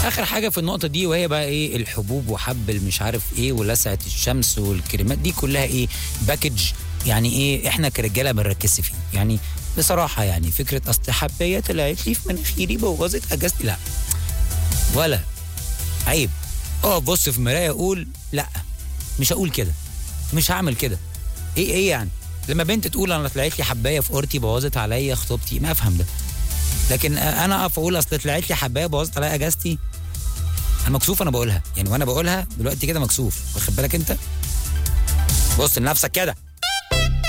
اخر حاجه في النقطه دي وهي بقى ايه الحبوب وحب المش عارف ايه ولسعه الشمس والكريمات دي كلها ايه باكج يعني ايه احنا كرجاله ما بنركزش فيه يعني بصراحه يعني فكره اصل حبايه طلعت لي في مناخيري بوظت اجازتي لا ولا عيب اه بص في المرايه اقول لا مش هقول كده مش هعمل كده ايه ايه يعني لما بنت تقول انا طلعت لي حبايه في اورتي بوظت عليا خطوبتي ما افهم ده لكن انا اقف اقول اصل طلعت لي حبايه بوظت عليا اجازتي انا مكسوف انا بقولها يعني وانا بقولها دلوقتي كده مكسوف واخد بالك انت بص لنفسك كده